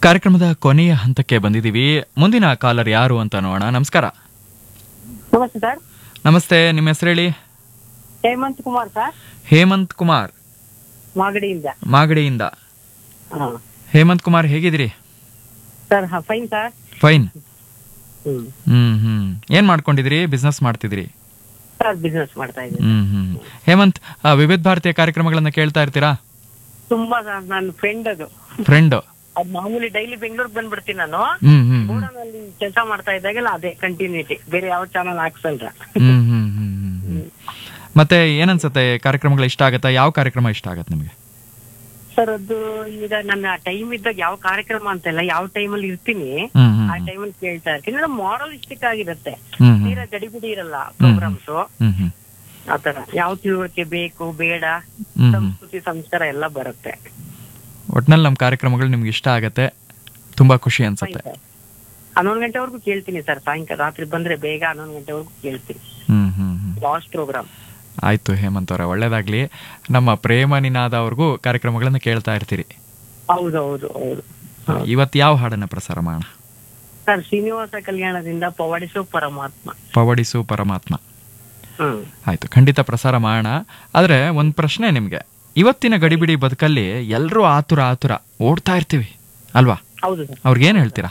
ಕಾರ್ಯಕ್ರಮದ ಕೊನೆಯ ಹಂತಕ್ಕೆ ಬಂದಿದ್ದೀವಿ ಮುಂದಿನ ಕಾಲರ್ ಯಾರು ಅಂತ ನೋಡೋಣ ನಮಸ್ಕಾರ ನಮಸ್ತೆ ಸರ್ ನಮಸ್ತೆ ನಿಮ್ಮ ಹೆಸರು ಹೇಳಿ ಹೇಮಂತ್ ಕುಮಾರ್ ಸರ್ ಹೇಮಂತ್ ಕುಮಾರ್ ಮಾಗಡಿಯಿಂದ ಮಾಗಡಿಯಿಂದ ಹಾ ಹೇಮಂತ್ ಕುಮಾರ್ ಹೇಗಿದ್ದೀರಿ ಸರ್ ಹಾ ಫೈನ್ ಸರ್ ಫೈನ್ ಹ್ಮ್ ಹ್ಮ್ ಹ್ಮ್ ಏನ್ ಮಾಡ್ಕೊಂಡಿದ್ರಿ ಬಿಸ್ನೆಸ್ ಮಾಡ್ತಿದ್ರಿ ಸರ್ ಬಿಸ್ನೆಸ್ ಮಾಡ್ತಾ ಇದ್ದೀನಿ ಹ್ಮ್ ಹ್ಮ್ ಹೇಮಂತ್ ಆ, ವಿವಿಧ ಭಾರತೀಯ ಕಾರ್ಯಕ್ರಮಗಳನ್ನ ಕೇಳ್ತಾ ಇರ್ತೀರಾ ತುಂಬಾ ಸರ್ ನನ್ನ ಫ್ರೆಂಡ್ ಅದು ಫ್ರೆಂಡ್ ಅದ್ ಮಾಮೂಲಿ ಡೈಲಿ ಬೆಂಗಳೂರಿಗೆ ಬಂದ್ಬಿಡ್ತೀನಿ ನಾನು ಹ್ಮ್ ಹ್ಮ್ ಹ್ಮ್ ಗೋಡನಲ್ಲಿ ಕೆಲಸ ಮಾಡ್ತಾ ಇದ್ದಾಗೆಲ್ಲ ಅದೇ ಕಂಟಿನ್ಯೂಟಿ ಬೇರೆ ಯಾವ ಚಾನಲ್ ಹಾಕ್ಸಲ್ರ ಹ್ಮ್ ಹ್ಮ್ ಹ್ಮ್ ಹ್ಮ್ ಹ್ಮ್. ಮತ್ತೆ ಏನನ್ಸುತ್ತೆ ಕಾರ್ಯಕ್ರಮಗಳು ಇಷ್ಟ ಆಗತ್ತಾ ಯಾವ ಕಾರ್ಯಕ್ರಮ ಇಷ್ಟ ಆಗತ್ತೆ ನಿಮಗೆ ಸರ್ ಅದು ಈಗ ನನ್ನ ಟೈಮ್ ಇದ್ದಾಗ ಯಾವ ಕಾರ್ಯಕ್ರಮ ಅಂತೆಲ್ಲ ಯಾವ ಟೈಮಲ್ಲಿ ಇರ್ತೀನಿ ಹ್ಮ್ ಹ್ಮ್ ಆ ಟೈಮಲ್ಲಿ ಕೇಳ್ತಾ ಇರ್ತೀನಿ ಅಂದ್ರೆ ಮಾರಲಿಸ್ಟಿಕ್ ಆಗಿರುತ್ತೆ ಹ್ಮ್ ಹ್ಮ್ ತೀರಾ ಗಡಿಬಿಡಿ ಇರಲ್ಲ ಪ್ರೋಗ್ರಾಮ್ಸ್ ಹ್ಮ್ ಹ್ಮ್ ಆತರ ಯಾವ ತಿಳುವಳಿಕೆ ಬೇಕು ಬೇಡ ಹ್ಮ್ ಹ್ಮ್ ಸಂಸ್ಕೃತಿ ಸಂಸ್ಕಾರ ಎಲ್ಲ ಬರುತ್ತೆ ಒಟ್ನಲ್ಲಿ ನಮ್ಮ ಕಾರ್ಯಕ್ರಮಗಳು ನಿಮ್ಗೆ ಇಷ್ಟ ಆಗತ್ತೆ ತುಂಬಾ ಖುಷಿ ಅನ್ಸುತ್ತೆ ಹನ್ನೊಂದು ಗಂಟೆವರೆಗೂ ಕೇಳ್ತೀನಿ ಸರ್ ಸಾಯಂಕಾಲ ರಾತ್ರಿ ಬಂದ್ರೆ ಬೇಗ ಹನ್ನೊಂದು ಗಂಟೆವರೆಗೂ ಕೇಳ್ತೀನಿ ಹ್ಮ್ ಹ್ಮ್ ಹ್ಮ್ ಲಾಸ್ಟ್ ಪ್ರೋಗ್ರಾಮ್ ಆಯ್ತು ಹೇಮಂತ್ ಅವರ ಒಳ್ಳೇದಾಗ್ಲಿ ನಮ್ಮ ಪ್ರೇಮ ನಿನಾದ ಅವ್ರಿಗೂ ಕಾರ್ಯಕ್ರಮಗಳನ್ನ ಕೇಳ್ತಾ ಇರ್ತೀರಿ ಹೌದು ಹೌದು ಹೌದು ಇವತ್ತು ಯಾವ ಹಾಡನ್ನ ಪ್ರಸಾರ ಮಾಡೋಣ ಸರ್ ಶ್ರೀನಿವಾಸ ಕಲ್ಯಾಣದಿಂದ ಪವಾಡಿಸೋ ಪರಮಾತ್ಮ ಪವಡಿಸು ಪರಮಾತ್ಮ ಹ್ಮ್ ಆಯ್ತು ಖಂಡಿತ ಪ್ರಸಾರ ಮಾಡೋಣ ಆದ್ರೆ ಒಂದ್ ಪ್ರಶ್ನೆ ನಿಮ್ಗೆ ಇವತ್ತಿನ ಗಡಿಬಿಡಿ ಬದುಕಲ್ಲಿ ಎಲ್ಲರೂ ಆತುರ ಆತುರ ಓಡ್ತಾ ಇರ್ತೀವಿ ಅಲ್ವಾ ಹೌದು ಸರ್ ಅವ್ರಿಗೇನ್ ಹೇಳ್ತೀರಾ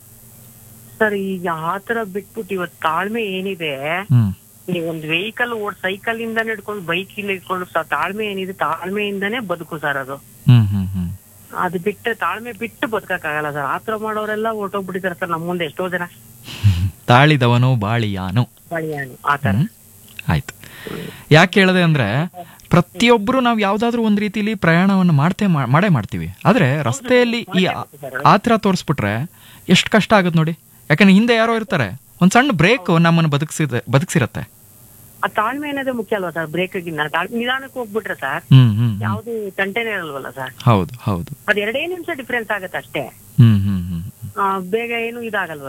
ಸರ್ ಈಗ ಆತರ ಬಿಟ್ಬಿಟ್ಟು ಇವತ್ತು ತಾಳ್ಮೆ ಏನಿದೆ ಹ್ಮ್ ನೀವು ಒಂದು ವೆಹಿಕಲ್ ಓಡ್ ಸೈಕಲ್ ಇಂದ ಹಿಡ್ಕೊಂಡು ಬೈಕ್ ಇಂದ ಹಿಡ್ಕೊಂಡು ಸ- ತಾಳ್ಮೆ ಏನಿದೆ ತಾಳ್ಮೆಯಿಂದಾನೇ ಬದುಕು ಸರ್ ಅದು ಹ್ಮ್ ಹ್ಮ್ ಹ್ಮ್ ಅದು ಬಿಟ್ಟು ತಾಳ್ಮೆ ಬಿಟ್ಟು ಬದುಕಕ್ಕಾಗಲ್ಲ ಸರ್ ಆತರ ಮಾಡೋರೆಲ್ಲ ಹೊರ್ಟೋಗ್ಬಿಟ್ಟಿದ್ದಾರೆ ಸರ್ ನಮ್ಮ ಮುಂದೆ ಎಷ್ಟೋ ಜನ ತಾಳಿದವನು ಬಾಳಿಯಾನು ಬಳಿಯಾನು ಆತರ ಹ್ಮ್. ಆಯ್ತು ಯಾಕೆ ಹೇಳಿದೆ ಅಂದ್ರೆ ಪ್ರತಿಯೊಬ್ರು ನಾವು ಯಾವ್ದಾದ್ರು ಒಂದ್ ರೀತಿಲಿ ಪ್ರಯಾಣವನ್ನು ಮಾಡ್ತೇ ಮಾ- ಮಾಡೇ ಮಾಡ್ತೀವಿ ಆದ್ರೆ ರಸ್ತೆಯಲ್ಲಿ ಈ ಆ- ಆತರ ತೋರಿಸ್ಬಿಟ್ರೆ ಎಷ್ಟು ಕಷ್ಟ ಆಗುತ್ತೆ ನೋಡಿ ಯಾಕಂದ್ರೆ ಹಿಂದೆ ಯಾರೋ ಇರ್ತಾರೆ ಒಂದ್ ಸಣ್ಣ ಬ್ರೇಕ್ ನಮ್ಮನ್ನು ಬದುಕ್ಸಿದ ಬದುಕ್ಸಿರತ್ತೆ ಆ ತಾಳ್ಮೆ ಅನ್ನೋದೇ ಮುಖ್ಯ ಅಲ್ವಾ ಸರ್ ಬ್ರೇಕ್ಗಿನ್ನ ನಿಧಾನಕ್ಕೆ ಹೋಗ್ಬಿಟ್ರೆ ಸರ್ ಹ್ಮ್ ಹ್ಮ್ ಹ್ಮ್. ಯಾವ್ದು ತಂಟೆನೇ ಇರಲ್ವಲ್ಲ ಸರ್ ಹೌದು ಹೌದು ಅದ್ ಎರಡೇ ನಿಮಿಷ ಡಿಫ್ರೆನ್ಸ್ ಆಗತ್ತೆ ಅಷ್ಟೇ ಹ್ಮ್ ಹ್ಮ್ ಹ್ಮ್ ಆ, ಬೇಗ ಏನು ಇದಾಗಲ್ವಲ್ಲ